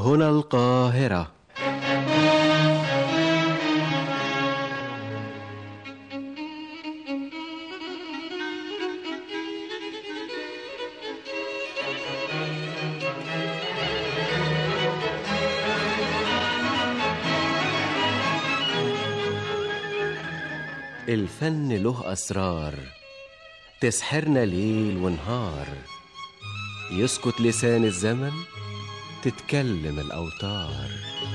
هنا القاهرة الفن له أسرار تسحرنا ليل ونهار يسكت لسان الزمن تتكلم الأوتار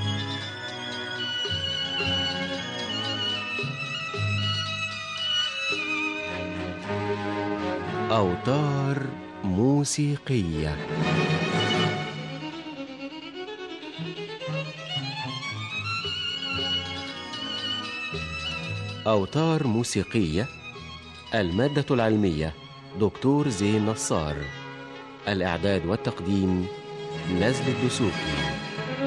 أوتار موسيقية أوتار موسيقية المادة العلمية دكتور زين نصار الإعداد والتقديم نزل الدسوقي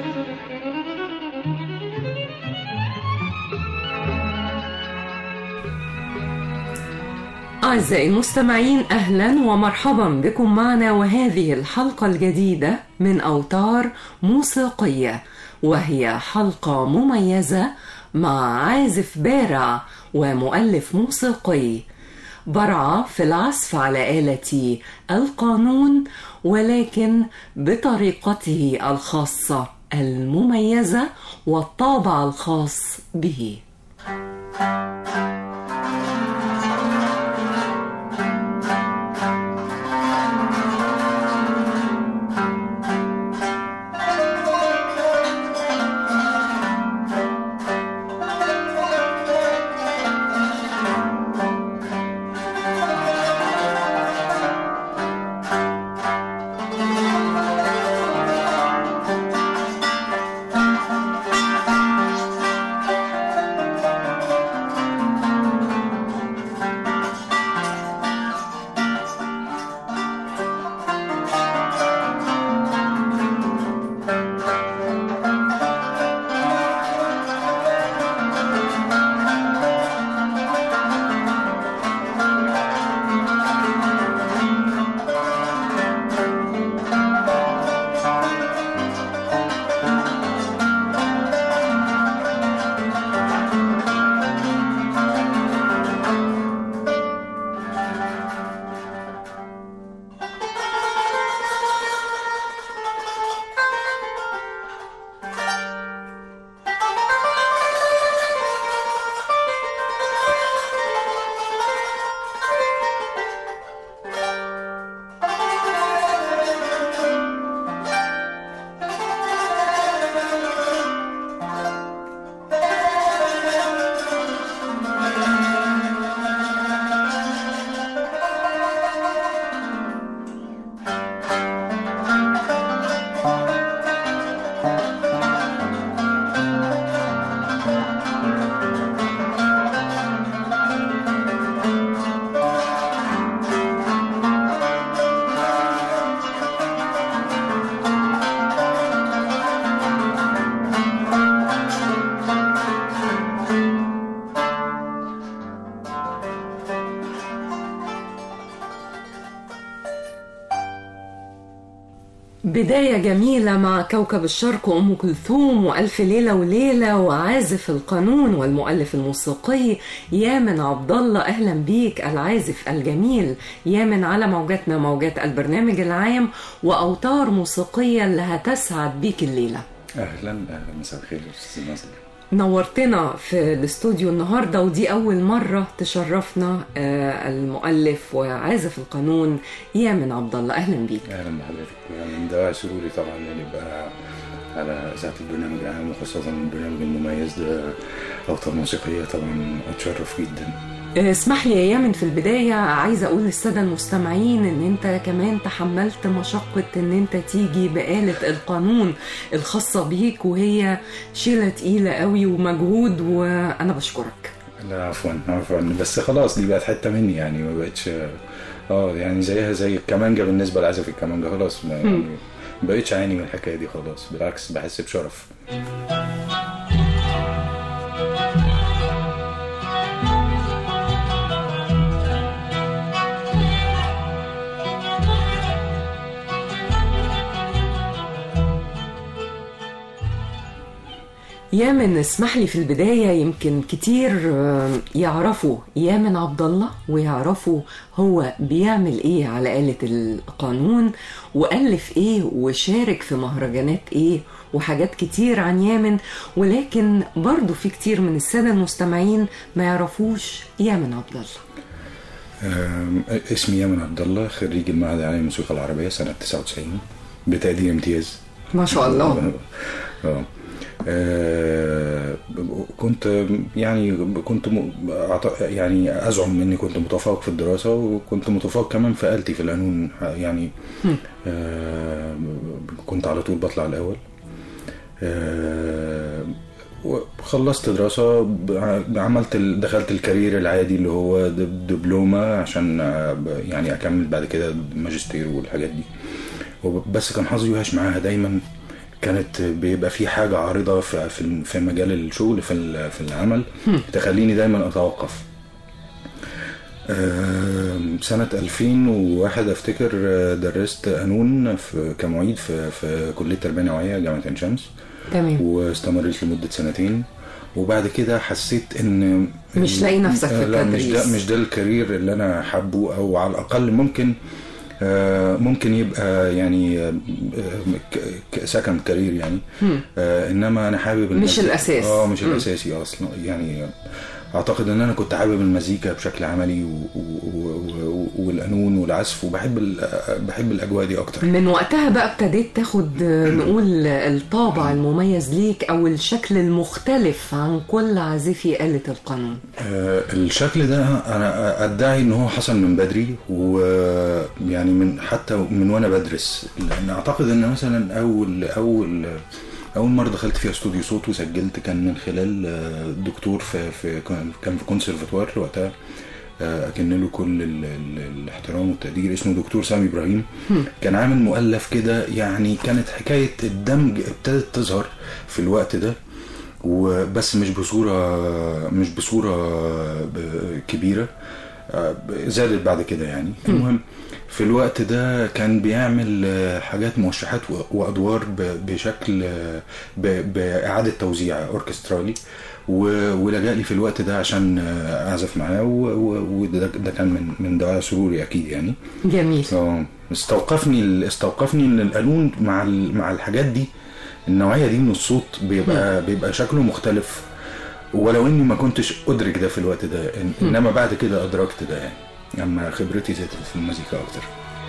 أعزائي المستمعين أهلا ومرحبا بكم معنا وهذه الحلقة الجديدة من أوتار موسيقية وهي حلقة مميزة مع عازف بارع ومؤلف موسيقي برع في العزف على آلة القانون ولكن بطريقته الخاصة المميزة والطابع الخاص به بداية جميلة مع كوكب الشرق وأم كلثوم وألف ليلة وليلة وعازف القانون والمؤلف الموسيقي يامن عبد الله أهلا بيك العازف الجميل يامن على موجاتنا موجات البرنامج العام وأوتار موسيقية اللي هتسعد بيك الليلة اهلا اهلا مساء الخير يا استاذ ناصر نورتنا في الاستوديو النهارده ودي اول مره تشرفنا آه، المؤلف وعازف القانون يامن عبد الله اهلا بيك اهلا بحضرتك من دواعي سروري طبعا ان يبقى على اذاعه البرنامج العام وخاصه البرنامج المميز ده اوتار موسيقيه طبعا اتشرف جدا آه، اسمح لي يا يامن في البدايه عايزه اقول للساده المستمعين ان انت كمان تحملت مشقه ان انت تيجي بآلة القانون الخاصه بيك وهي شيله تقيله قوي ومجهود وانا بشكرك لا عفوا عفوا بس خلاص دي بقت حته مني يعني ما بقتش اه يعني زيها زي الكمانجه بالنسبه لعزف الكمانجه خلاص ما يعني ما بقتش عاني من الحكايه دي خلاص بالعكس بحس بشرف يامن اسمح لي في البداية يمكن كتير آه، يعرفوا يامن عبد الله ويعرفوا هو بيعمل ايه على آلة القانون وألف ايه وشارك في مهرجانات ايه وحاجات كتير عن يامن ولكن برضو في كتير من السادة المستمعين ما يعرفوش يامن عبد الله آم، اسمي يامن عبد الله خريج المعهد العالي للموسيقى العربية سنة 99 بتقدير امتياز ما شاء الله اه آه، كنت يعني كنت م- أعت- يعني ازعم اني كنت متفوق في الدراسه وكنت متفوق كمان في آلتي في القانون يعني آه، كنت على طول بطلع الاول آه، وخلصت دراسة ب- عملت ال- دخلت الكارير العادي اللي هو د- دبلومة عشان آه، ب- يعني أكمل بعد كده ماجستير والحاجات دي وب- بس كان حظي وحش معاها دايما كانت بيبقى في حاجة عارضة في في الم- في مجال الشغل في ال- في العمل تخليني دايما أتوقف آم، سنة 2001 أفتكر آه، درست قانون في كمعيد في في كلية تربية نوعية جامعة عين شمس تمام واستمريت لمدة سنتين وبعد كده حسيت ان مش لاقي نفسك في آه، لا مش التدريس. ده مش ده الكارير اللي انا حابه او على الاقل ممكن آه، ممكن يبقى يعني آه، ك- سكند كارير يعني آه، انما انا حابب مش المزيكا- الأساس. اه مش مم. الاساسي اصلا يعني اعتقد ان انا كنت حابب المزيكا بشكل عملي و- و- و- والقانون والعزف وبحب ال- بحب الاجواء دي اكتر من وقتها بقى ابتديت تاخد آه، نقول الطابع المميز ليك او الشكل المختلف عن كل عازفي آلة القانون آه، الشكل ده انا ادعي ان هو حصل من بدري ويعني من حتى من وانا بدرس لان اعتقد ان مثلا اول اول اول مره دخلت فيها استوديو صوت وسجلت كان من خلال آه، دكتور في, في كان في كونسرفتوار وقتها آه، اكن له كل ال ال الاحترام والتقدير اسمه دكتور سامي ابراهيم كان عامل مؤلف كده يعني كانت حكايه الدمج ابتدت تظهر في الوقت ده وبس مش بصوره مش بصوره ب- كبيره آه، زادت بعد كده يعني المهم في الوقت ده كان بيعمل آه، حاجات موشحات و- وادوار ب- بشكل آه، ب- باعاده توزيع اوركسترالي و- ولجأ لي في الوقت ده عشان آه، اعزف معاه و- و- وده ده كان من من دواعي سروري اكيد يعني جميل اه استوقفني استوقفني ان القانون مع ال- مع الحاجات دي النوعيه دي من الصوت بيبقى بيبقى شكله مختلف ولو اني ما كنتش ادرك ده في الوقت ده إن- انما بعد كده ادركت ده يعني اما خبرتي زادت في المزيكا اكتر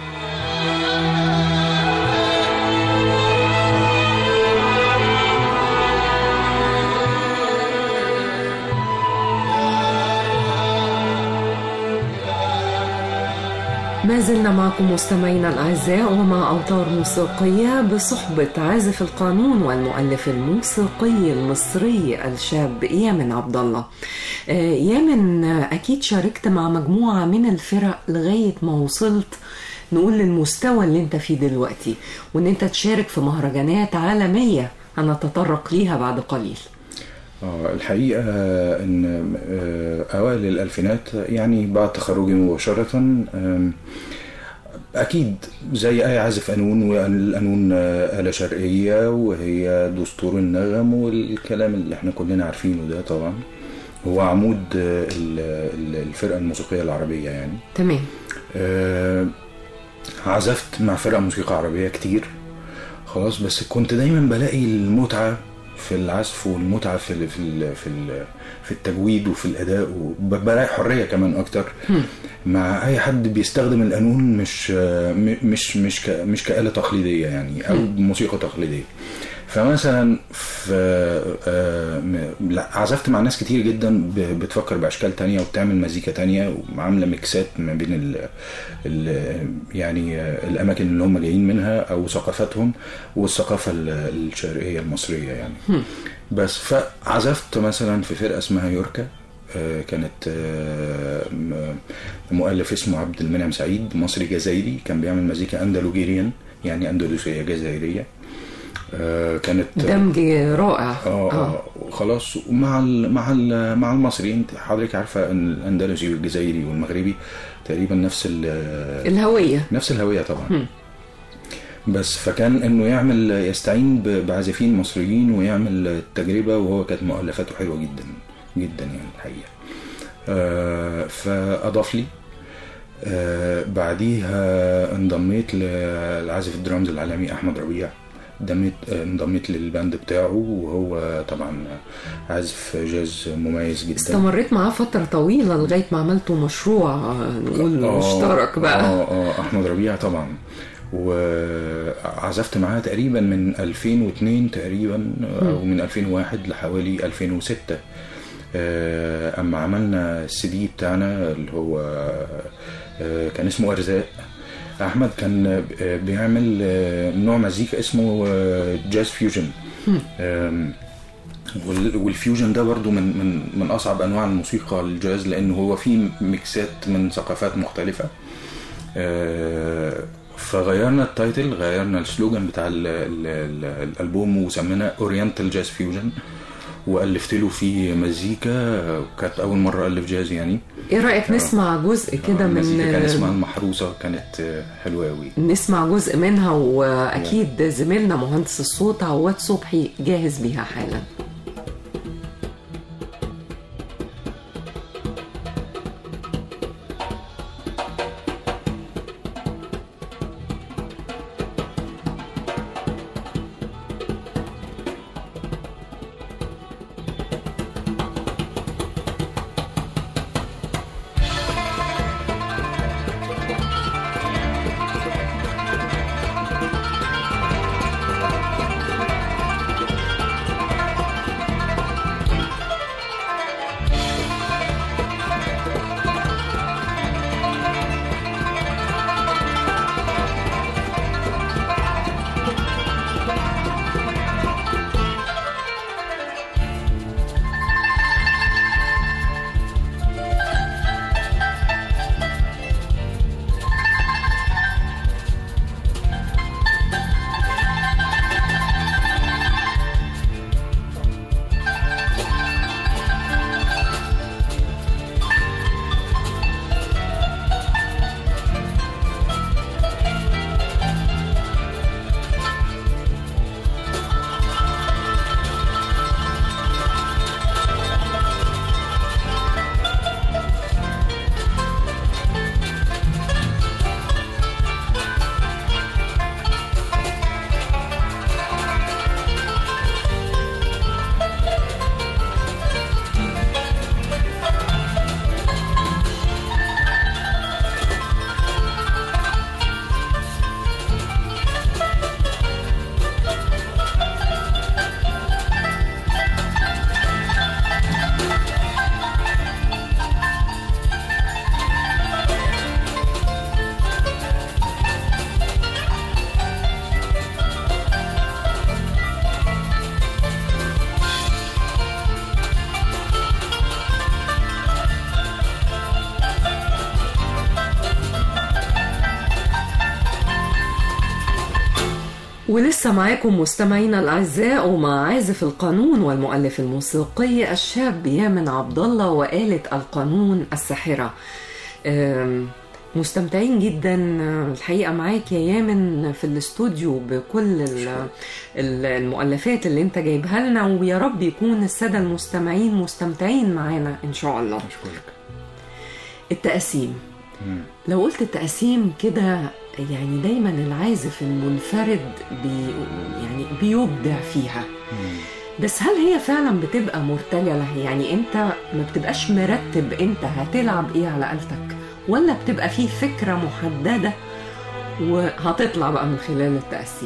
ما زلنا معكم مستمعينا الأعزاء ومع أوتار موسيقية بصحبة عازف القانون والمؤلف الموسيقي المصري الشاب يامن عبد الله. آه، يامن آه، أكيد شاركت مع مجموعة من الفرق لغاية ما وصلت نقول للمستوى اللي انت فيه دلوقتي وان انت تشارك في مهرجانات عالمية هنتطرق ليها بعد قليل اه الحقيقة ان آه، اوائل الالفينات يعني بعد تخرجي مباشرة آم، اكيد زي اي عازف قانون والقانون آه، آلة شرقية وهي دستور النغم والكلام اللي احنا كلنا عارفينه ده طبعا هو عمود آه، ال- ال- الفرقة الموسيقية العربية يعني تمام آه، عزفت مع فرق موسيقى عربية كتير خلاص بس كنت دايما بلاقي المتعة في العزف والمتعة في ال في ال في, ال في التجويد وفي الأداء وبلاقي حرية كمان أكتر مع أي حد بيستخدم القانون مش آه، م- مش مش ك مش كآلة تقليدية يعني أو موسيقى تقليدية فمثلا في آه، م- لا عزفت مع ناس كتير جدا ب- بتفكر باشكال تانية وبتعمل مزيكا تانية وعامله ميكسات ما بين ال ال يعني آه، الاماكن اللي هم جايين منها او ثقافتهم والثقافه ال- الشرقيه المصريه يعني بس فعزفت مثلا في فرقه اسمها يوركا آه، كانت آه، م- مؤلف اسمه عبد المنعم سعيد مصري جزائري كان بيعمل مزيكا اندلوجيريان يعني اندلسيه جزائريه آه، كانت دمج رائع اه اه خلاص ومع ال مع ال مع المصري انت حضرتك عارفه ان الاندلسي والجزائري والمغربي تقريبا نفس ال الهوية نفس الهويه طبعا بس فكان انه يعمل يستعين ب- بعازفين مصريين ويعمل تجربه وهو كانت مؤلفاته حلوه جدا جدا يعني الحقيقه آه، فاضاف لي آه، بعديها انضميت للعازف الدرامز العالمي احمد ربيع دميت آه، انضميت للباند بتاعه وهو طبعا عازف جاز مميز جدا استمريت معاه فترة طويلة لغاية ما عملتوا مشروع آه، نقول آه، مشترك بقى اه اه احمد ربيع طبعا وعزفت معاه تقريبا من 2002 تقريبا او من 2001 لحوالي 2006 آه، اما عملنا السي دي بتاعنا اللي هو آه، كان اسمه ارزاق احمد كان آه، بيعمل آه، نوع مزيكا اسمه آه، جاز فيوجن آم، وال- والفيوجن ده برضو من من من اصعب انواع الموسيقى الجاز لانه هو فيه ميكسات من ثقافات مختلفه آه، فغيرنا التايتل غيرنا السلوجان بتاع ال ال ال الالبوم وسميناه اورينتال جاز فيوجن والفت له فيه مزيكا كانت اول مره الف جاز يعني ايه رأيك نسمع جزء كده المزيكا كان اسمها من المحروسه كانت آه، حلوه قوي نسمع جزء منها واكيد زميلنا مهندس الصوت عواد صبحي جاهز بيها حالا ولسه معاكم مستمعينا الاعزاء ومع عازف القانون والمؤلف الموسيقي الشاب يامن عبد الله وآلة القانون الساحرة أم، مستمتعين جدا الحقيقه معاك يا يامن في الاستوديو بكل ال- ال- المؤلفات اللي انت جايبها لنا ويا رب يكون الساده المستمعين مستمتعين معانا ان شاء الله اشكرك التقاسيم مم. لو قلت التقاسيم كده يعني دايما العازف المنفرد بي يعني بيبدع فيها مم. بس هل هي فعلا بتبقى مرتجلة يعني انت ما بتبقاش مرتب انت هتلعب ايه على آلتك ولا بتبقى في فكرة محددة وهتطلع بقى من خلال التقسيم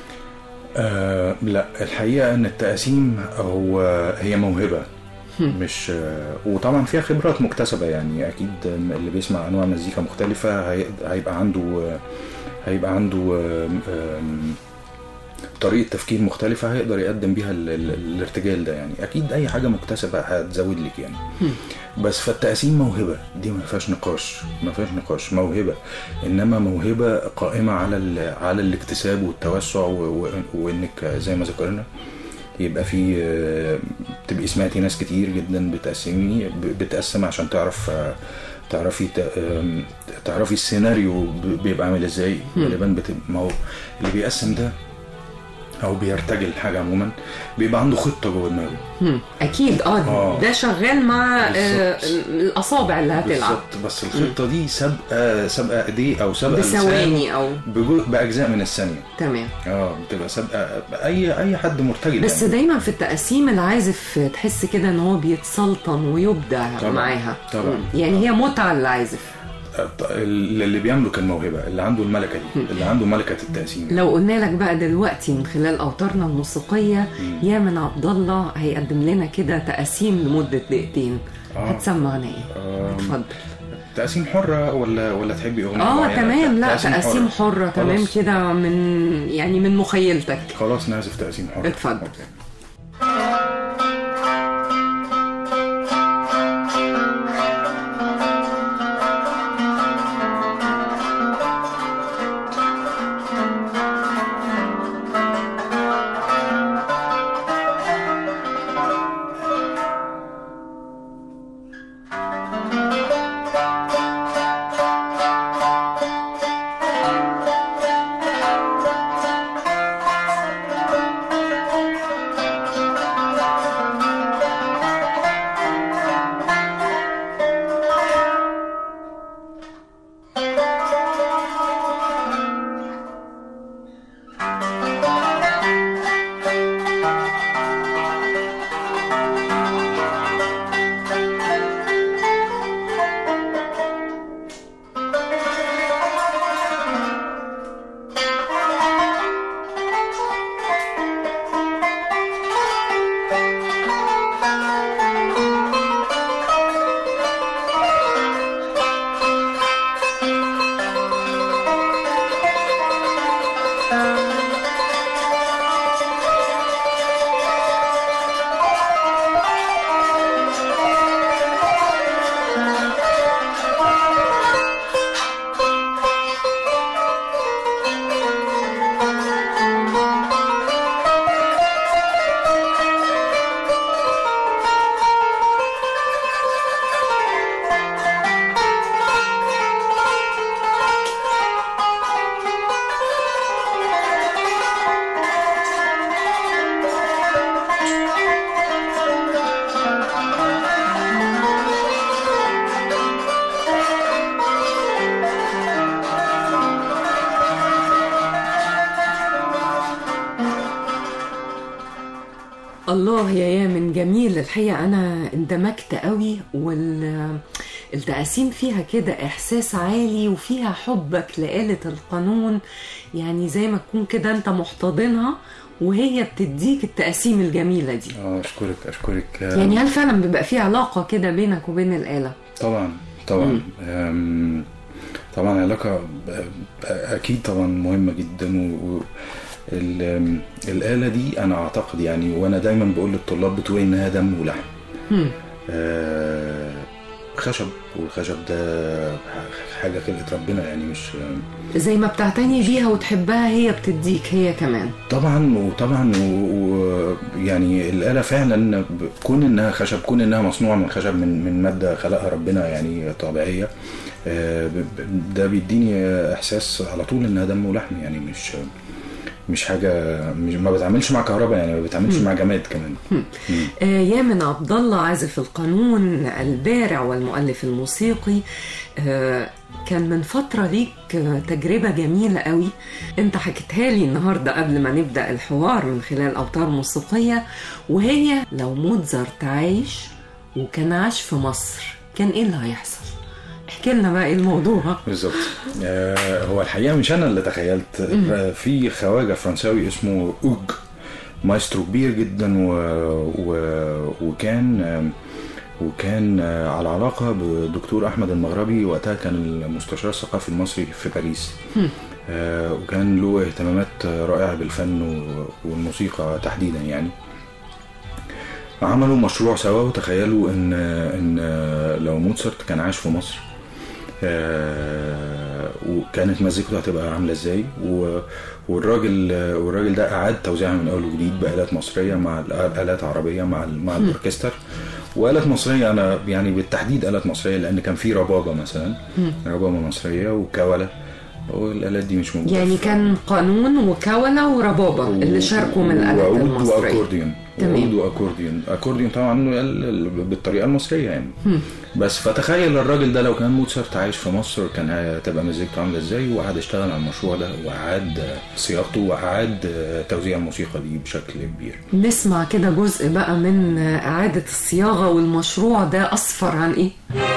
آه لا الحقيقة ان التقاسيم هو هي موهبة مش آه وطبعا فيها خبرات مكتسبة يعني اكيد اللي بيسمع انواع مزيكا مختلفة هي- هيبقى عنده آه، هيبقى عنده آم، آم، طريقة تفكير مختلفة هيقدر يقدم بيها ال- ال- الارتجال ده يعني أكيد أي حاجة مكتسبة هتزود لك يعني بس فالتقسيم موهبة دي ما فيهاش نقاش ما فيهاش نقاش موهبة إنما موهبة قائمة على ال- على الاكتساب والتوسع و- و- وإنك زي ما ذكرنا يبقى في آه، تبقي سمعتي ناس كتير جدا بتقسمي ب- بتقسم عشان تعرف آه، تعرفي ت- آم، تعرفي السيناريو ب- بيبقى عامل ازاي غالبا بتبقى ما هو اللي بيقسم ده او بيرتجل حاجه عموما بيبقى عنده خطه جوه دماغه مم. اكيد اه آه. ده شغال مع آه بالظبط. الاصابع اللي هتلعب بالظبط بس الخطه دي سابقه سابقه ايديه او سابقه لسانه بثواني او بجو- باجزاء من الثانيه تمام اه بتبقى سابقه اي اي حد مرتجل بس يعني. دايما في التقسيم العازف تحس كده ان هو بيتسلطن ويبدع طبعاً. معاها طبعاً. مم. يعني هي متعه للعازف اللي بيملك الموهبه اللي عنده الملكه دي اللي عنده ملكه التقسيم لو قلنا لك بقى دلوقتي من خلال اوتارنا الموسيقيه يا من عبد الله هيقدم لنا كده تقاسيم لمده دقيقتين آه. هتسمعنا ايه؟ آم، اتفضل تقسيم حره ولا ولا تحبي اغنيه اه معينة؟ تمام لا تقاسيم حرة. حره تمام خلاص. كده من يعني من مخيلتك خلاص نعزف تقسيم حره اتفضل. أوكي. الله يا يامن جميل الحقيقة أنا اندمجت قوي والتقاسيم فيها كده إحساس عالي وفيها حبك لآلة القانون يعني زي ما تكون كده أنت محتضنها وهي بتديك التقاسيم الجميلة دي اه اشكرك اشكرك يعني هل فعلا بيبقى في علاقة كده بينك وبين الآلة؟ طبعا طبعا أم، طبعا علاقة ب- أكيد طبعا مهمة جدا و... و... ال- أم، الآلة دي أنا أعتقد يعني وأنا دايما بقول للطلاب بتوعي إنها دم ولحم مم. آه، خشب والخشب ده حاجة خلقت ربنا يعني مش زي ما بتعتني بيها وتحبها هي بتديك هي كمان طبعا وطبعا ويعني الآلة فعلا ب- كون انها خشب كون انها مصنوعة من خشب من من مادة خلقها ربنا يعني طبيعية آه، ب- ب- ده بيديني احساس على طول انها دم ولحم يعني مش مش حاجة مش ما بتعاملش مع كهرباء يعني ما بتعاملش مع جماد كمان آه، يامن عبد الله عازف القانون البارع والمؤلف الموسيقي آه، كان من فترة ليك آه، تجربة جميلة قوي انت حكيتها لي النهاردة قبل ما نبدأ الحوار من خلال أوتار موسيقية وهي لو موتزارت عايش وكان عاش في مصر كان ايه اللي هيحصل احكي لنا بقى ايه الموضوع بالظبط آه، هو الحقيقه مش انا اللي تخيلت آه، في خواجه فرنساوي اسمه اوج مايسترو كبير جدا و... و... وكان آم، وكان آه، على علاقه بدكتور احمد المغربي وقتها كان المستشار الثقافي المصري في باريس آه، وكان له اهتمامات رائعه بالفن و- والموسيقى تحديدا يعني عملوا مشروع سوا وتخيلوا ان ان لو موتسارت كان عايش في مصر آه، وكانت مزيكته هتبقى عامله ازاي و... والراجل والراجل ده اعاد توزيعها من اول وجديد بالات مصريه مع الات عربيه مع ال... مع الاوركستر والات مصريه انا يعني بالتحديد الات مصريه لان كان في ربابه مثلا ربابه مصريه وكوله والالات دي مش موجوده يعني في- كان قانون وكولة وربابة اللي شاركوا من الآلات وعود المصرية واكورديون تمام. وعود واكورديون اكورديون طبعا ال- ال- بالطريقه المصريه يعني بس فتخيل الراجل ده لو كان موتسارت عايش في مصر كان هتبقى مزيكته عامله ازاي وقعد اشتغل على المشروع ده واعاد صياغته واعاد توزيع الموسيقى دي بشكل كبير نسمع كده جزء بقى من إعادة الصياغة والمشروع ده أصفر عن إيه؟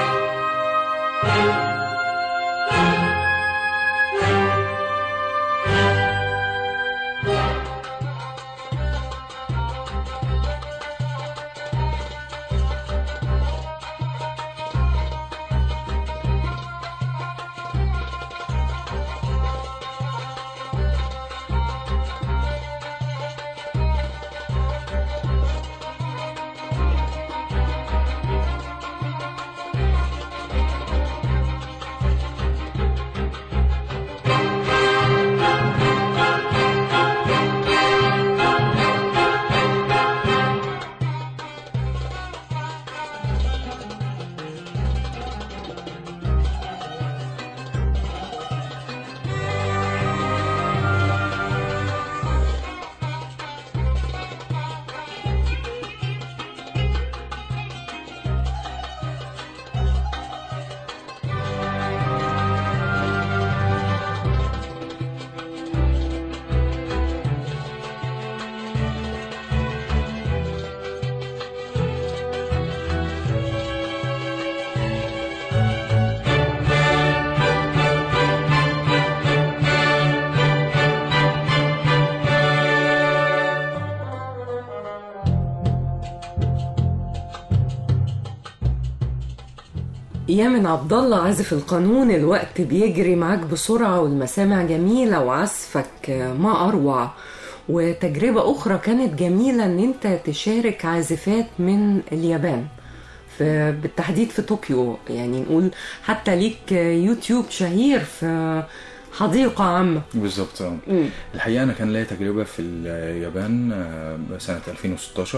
يامن عبد الله عازف القانون الوقت بيجري معاك بسرعة والمسامع جميلة وعزفك ما أروع وتجربة أخرى كانت جميلة إن أنت تشارك عازفات من اليابان في بالتحديد في طوكيو يعني نقول حتى ليك يوتيوب شهير في حديقة عامة بالظبط آه. مم. الحقيقه انا كان ليا تجربه في اليابان آه، سنه 2016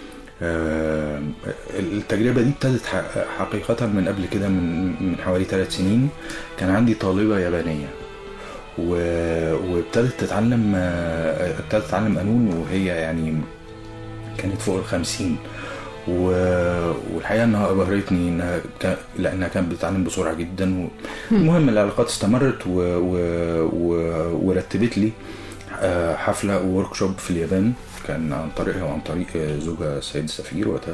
آه، التجربة دي ابتدت ح- حقيقة من قبل كده من من حوالي ثلاث سنين كان عندي طالبة يابانية و- وابتدت تتعلم آه، ابتدت تتعلم قانون وهي يعني كانت فوق الخمسين و- والحقيقة انها ابهرتني انها كا- لانها كانت بتتعلم بسرعة جدا و- المهم العلاقات استمرت و... و... و... ورتبت لي آه، حفلة وورك شوب في اليابان كان عن طريقها وعن طريق آه، زوجها السيد سفير وقتها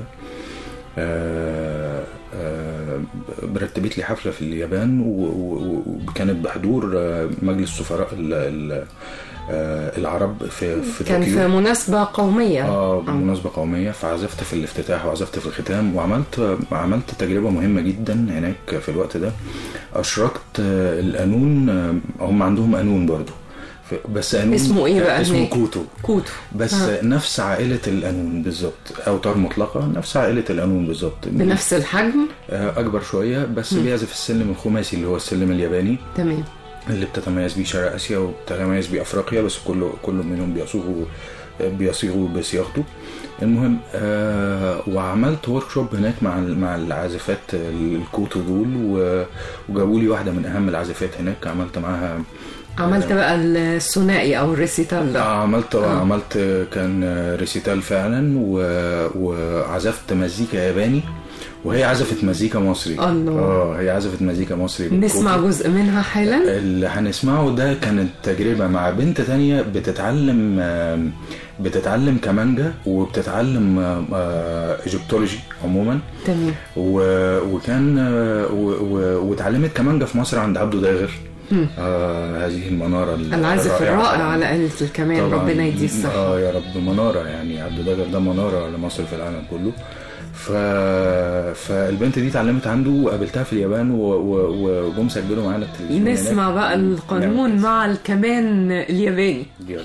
آه، آه، رتبت لي حفلة في اليابان و- و- وكانت بحضور آه، مجلس سفراء ال- ال- آه، العرب في في كان طوكيو في مناسبة قومية اه بمناسبة قومية فعزفت في الافتتاح وعزفت في الختام وعملت عملت تجربة مهمة جدا هناك في الوقت ده أشركت آه، القانون آه، هم عندهم قانون برضو ف- بس قانون اسمه إيه بقى اسمه هناك؟ كوتو كوتو بس آه. نفس عائلة القانون بالظبط أوتار مطلقة نفس عائلة القانون بالظبط بنفس الحجم آه، أكبر شوية بس بيعزف السلم الخماسي اللي هو السلم الياباني تمام اللي بتتميز بيه شرق اسيا وبتتميز بيه افريقيا بس كله كل منهم بيصيغوا بيصيغوا بصياغته المهم آه وعملت ورك شوب هناك مع ال- مع العازفات الكوتو دول و- وجابوا لي واحده من اهم العازفات هناك عملت معاها عملت بقى الثنائي او الريسيتال ده عملت عملت كان ريسيتال فعلا و- وعزفت مزيكا ياباني وهي عزفت مزيكا مصري الله. اه هي عزفت مزيكا مصري نسمع بالكوتو. جزء منها حالا اللي هنسمعه ده كانت تجربة مع بنت تانية بتتعلم آم، بتتعلم كمانجا وبتتعلم آم، آه، ايجيبتولوجي عموما تمام و- وكان آه، و- و- واتعلمت كمانجا في مصر عند عبده داغر آه هذه المنارة ال- العازف الرائع طبعاً. على آلة الكمان طبعاً. ربنا يديه الصحة اه يا رب منارة يعني عبد داغر ده منارة لمصر في العالم كله ف... فالبنت دي اتعلمت عنده وقابلتها في اليابان و... و... وجم سجلوا معانا التلفزيون نسمع هناك. بقى القانون نعم. مع الكمان الياباني يلا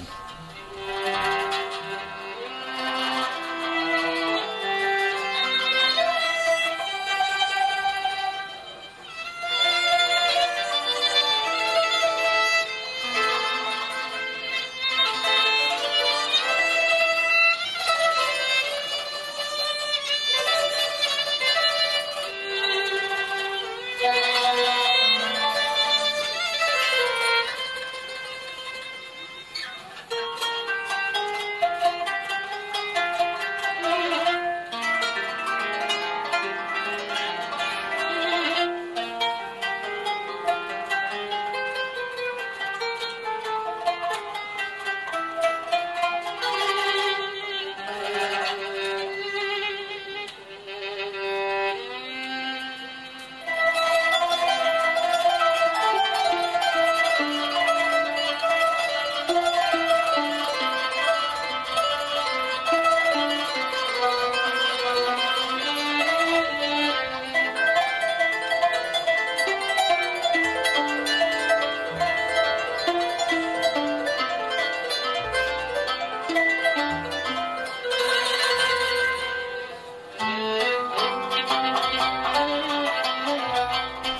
「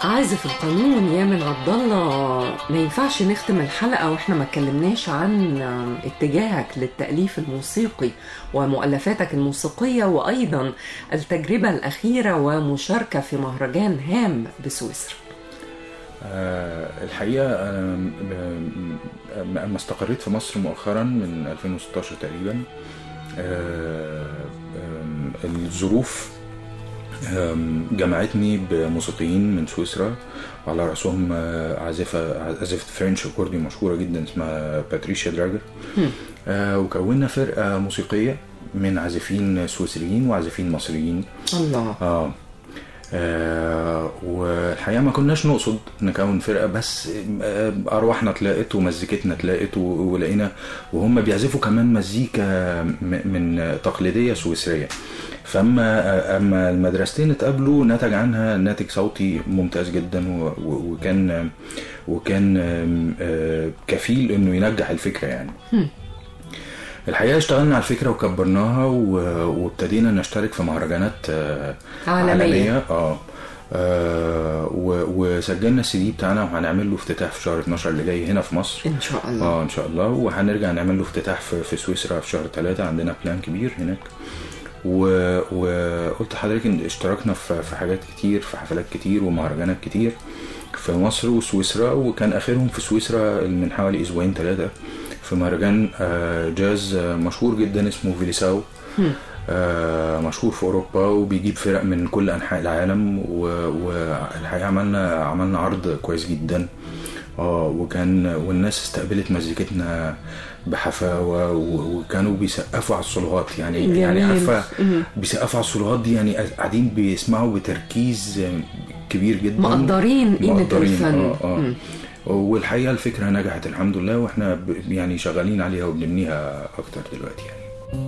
عازف القانون يامن عبد الله ما ينفعش نختم الحلقه واحنا ما اتكلمناش عن اتجاهك للتاليف الموسيقي ومؤلفاتك الموسيقيه وايضا التجربه الاخيره ومشاركه في مهرجان هام بسويسرا آه، الحقيقة أنا م- م- أما استقريت في مصر مؤخرا من 2016 تقريبا آه، آم، الظروف آم، جمعتني بموسيقيين من سويسرا على رأسهم آه، عازفة عازفة فرنش أكوردي مشهورة جدا اسمها باتريشيا دراجر آه، وكونا فرقة موسيقية من عازفين سويسريين وعازفين مصريين الله اه آه، والحقيقه ما كناش نقصد نكون فرقه بس آه، ارواحنا اتلاقت ومزيكتنا اتلاقت و- ولقينا وهم بيعزفوا كمان مزيكا م- من تقليديه سويسريه فاما آه، اما المدرستين اتقابلوا نتج عنها ناتج صوتي ممتاز جدا و- و- وكان وكان آم، آه، كفيل انه ينجح الفكره يعني الحقيقه اشتغلنا على الفكره وكبرناها و- وابتدينا نشترك في مهرجانات آه، عالمية. اه آه، و- وسجلنا السي دي بتاعنا وهنعمل له افتتاح في شهر 12 اللي جاي هنا في مصر ان شاء الله اه ان شاء الله وهنرجع نعمل له افتتاح في, في سويسرا في شهر ثلاثة عندنا بلان كبير هناك و- وقلت لحضرتك ان اشتركنا في في حاجات كتير في حفلات كتير ومهرجانات كتير في مصر وسويسرا وكان اخرهم في سويسرا من حوالي اسبوعين ثلاثه في مهرجان آه، جاز آه، مشهور جدا اسمه فيليساو آه، مشهور في اوروبا وبيجيب فرق من كل انحاء العالم و- والحقيقه عملنا عملنا عرض كويس جدا اه وكان والناس استقبلت مزيكتنا بحفاوه و- وكانوا بيسقفوا على الصلوات يعني جميل. يعني عارفه مم. بيسقفوا على الصلوات دي يعني قاعدين بيسمعوا بتركيز كبير جدا مقدرين قيمة مقدرين، الفن. اه اه مم. والحقيقه الفكره نجحت الحمد لله واحنا ب- يعني شغالين عليها وبنبنيها اكتر دلوقتي يعني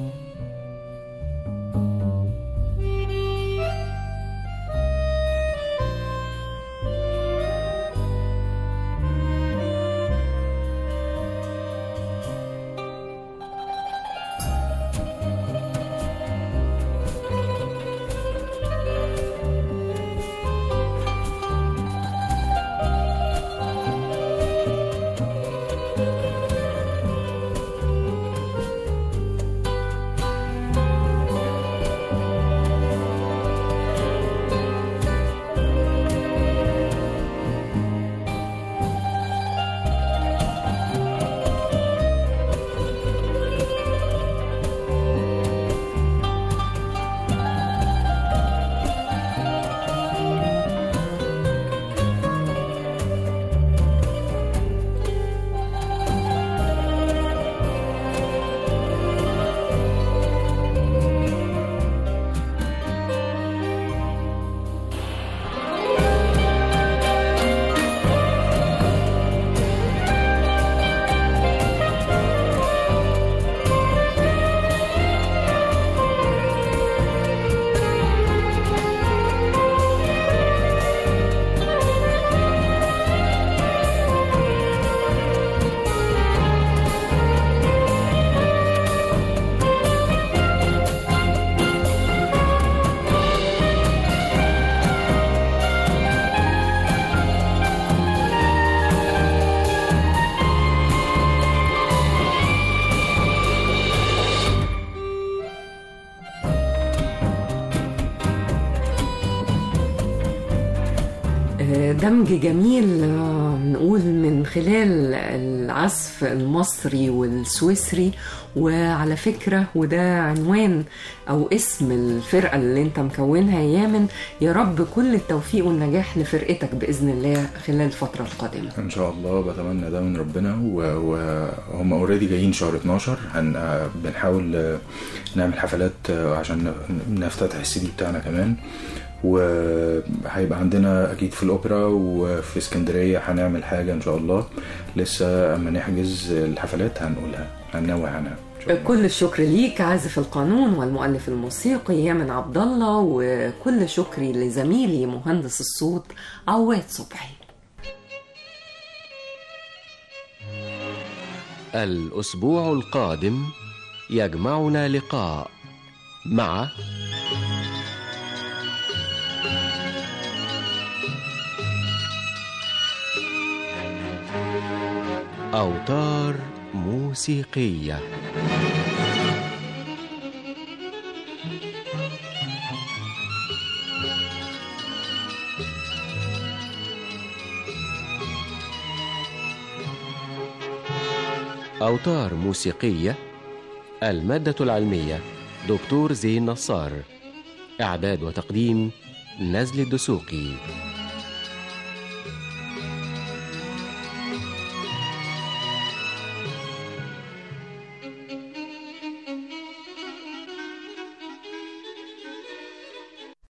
آه، دمج جميل آه، نقول من خلال العزف المصري والسويسري وعلى فكرة وده عنوان أو اسم الفرقة اللي أنت مكونها يا يامن يا رب كل التوفيق والنجاح لفرقتك بإذن الله خلال الفترة القادمة ان شاء الله بتمنى ده من ربنا و- وهم اوريدي جايين شهر 12 هن آه، بنحاول آه، نعمل حفلات آه، عشان ن- نفتتح السي دي بتاعنا كمان وهيبقى عندنا اكيد في الاوبرا وفي اسكندريه هنعمل حاجه ان شاء الله لسه اما نحجز الحفلات هنقولها هننوه عنها إن شاء الله. كل الشكر ليك عازف القانون والمؤلف الموسيقي يامن عبد الله وكل شكري لزميلي مهندس الصوت عواد صبحي الأسبوع القادم يجمعنا لقاء مع أوتار موسيقية أوتار موسيقية المادة العلمية دكتور زين نصار إعداد وتقديم نزل الدسوقي